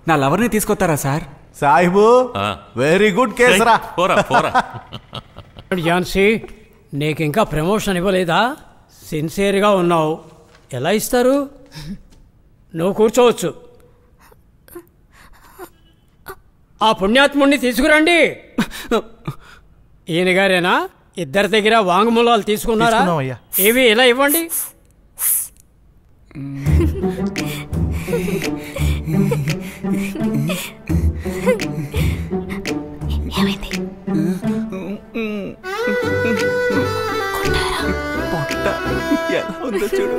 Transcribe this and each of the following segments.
నా లవర్ని తీసుకొస్తారా సార్ సాహిబు వెరీ గుడ్ కేసు రా పోరా పోరా ఝాన్సీ నీకు ఇంకా ప్రమోషన్ ఇవ్వలేదా సిన్సియర్గా ఉన్నావు ఎలా ఇస్తారు నువ్వు కూర్చోవచ్చు ఆ పుణ్యాత్ముడిని తీసుకురండి ఈయన గారేనా ఇద్దరి దగ్గర వాంగ్మూలాలు తీసుకున్నారా తీసుకున్నామయ్యా. ఏవి ఇలా ఇవ్వండి పొట్ట ఎలా ఉందో చూడు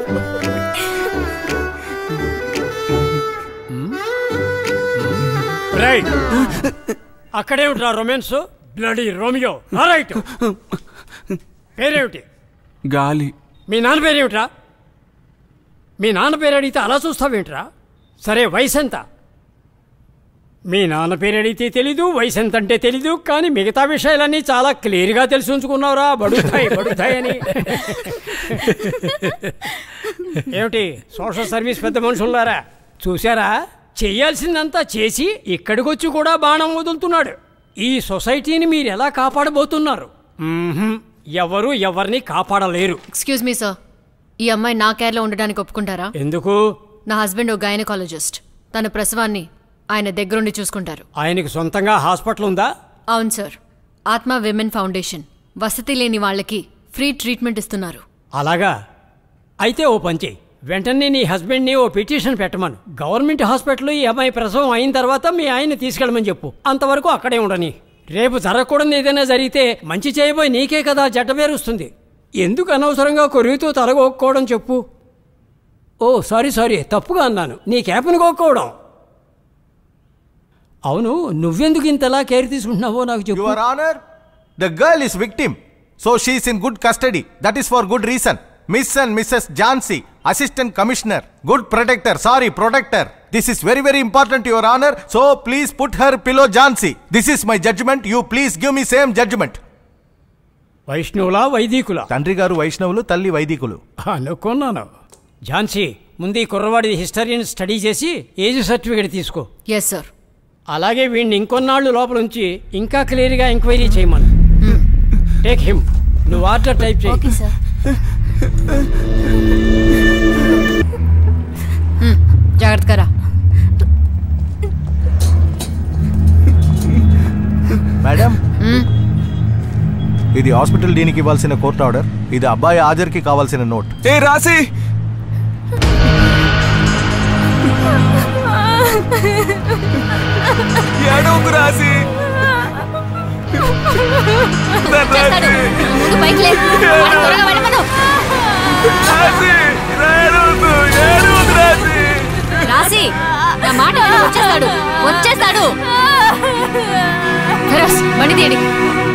రైట్ అక్కడే ఉంటా రొమాన్స్ బ్లడీ రోమియో రైట్ పేరేమిటి గాలి మీ నాన్న పేరేమిట్రా మీ నాన్న పేరు అడిగితే అలా చూస్తావేంట్రా సరే వయసు ఎంత మీ నాన్న పేరు అడిగితే తెలీదు వయసు ఎంత అంటే తెలీదు కానీ మిగతా విషయాలన్నీ చాలా క్లియర్గా తెలిసి ఉంచుకున్నావురా బడుతాయి బడుతాయి అని ఏమిటి సోషల్ సర్వీస్ పెద్ద మనుషులారా చూసారా చేయాల్సిందంతా చేసి ఇక్కడికి వచ్చి కూడా బాణం వదులుతున్నాడు ఈ సొసైటీని మీరు ఎలా కాపాడబోతున్నారు మ్మ్హ్మ్. ఎవరు ఎవరిని కాపాడలేరు ఎక్స్క్యూజ్ మీ సార్ ఈ అమ్మాయి నా కేర్లో ఉండడానికి ఒప్పుకుంటారా ఎందుకు నా హస్బెండ్ ఓ గైనకాలజిస్ట్ తన ప్రసవాన్ని ఆయన దగ్గరుండి చూసుకుంటారు ఆయనకి సొంతంగా హాస్పిటల్ ఉందా అవును సార్ ఆత్మ విమెన్ ఫౌండేషన్ వసతి లేని వాళ్ళకి ఫ్రీ ట్రీట్మెంట్ ఇస్తున్నారు అలాగా అయితే ఓ పని చెయ్యి వెంటనే నీ హస్బెండ్ని ఓ పిటిషన్ పెట్టమను గవర్నమెంట్ హాస్పిటల్లో ఈ అమ్మాయి ప్రసవం అయిన తర్వాత మీ ఆయన్ని తీసుకెళ్ళమని చెప్పు అంతవరకు అక్కడే ఉండని రేపు జరగకూడదు ఏదైనా జరిగితే మంచి చేయబోయి నీకే కదా జట్ట వస్తుంది ఎందుకు అనవసరంగా కొరివితో తలగొక్కోవడం చెప్పు ఓ సారీ సారీ తప్పుగా అన్నాను నీ క్యాప్ని కొక్కోవడం అవును నువ్వెందుకు ఇంతలా కేర్ తీసుకుంటున్నావో నాకు చెప్పు your honour the girl is victim so she is in good custody that is for good reason miss and missus Jhansi assistant commissioner good protector sorry protector this is very very important your honour so please put her pillow Jhansi this is my judgement you please give me same judgement వైష్ణవులా వైదికులా తండ్రి గారు వైష్ణవులు తల్లి వైదికులు అనుకున్నాను ఝాన్సీ ముందు ఈ కుర్రవాడి హిస్టరీని స్టడీ చేసి ఏజ్ సర్టిఫికేట్ తీసుకో ఎస్ సార్ అలాగే వీడిని ఇంకొన్నాళ్ళు లోపల ఉంచి ఇంకా క్లియర్గా ఎంక్వైరీ చేయమను టేక్ హిమ్ నువ్వు ఆర్డర్ టైప్ చేయి ఓకే సార్ జాగ్రత్తగా రా మేడం ఇది హాస్పిటల్ డీన్కి ఇవ్వాల్సిన కోర్ట్ ఆర్డర్ ఇది అబ్బాయి హాజరుకి కావాల్సిన నోట్ ఏ రాసి ఏడవకు రాసి చేస్తాడు. ముందు పైకి లే. వాడిని త్వరగా వెళ్ళమను. రాసి నా మాట విను, వచ్చేస్తాడు వచ్చేస్తాడు ఫిరోజ్ బండి తీయండి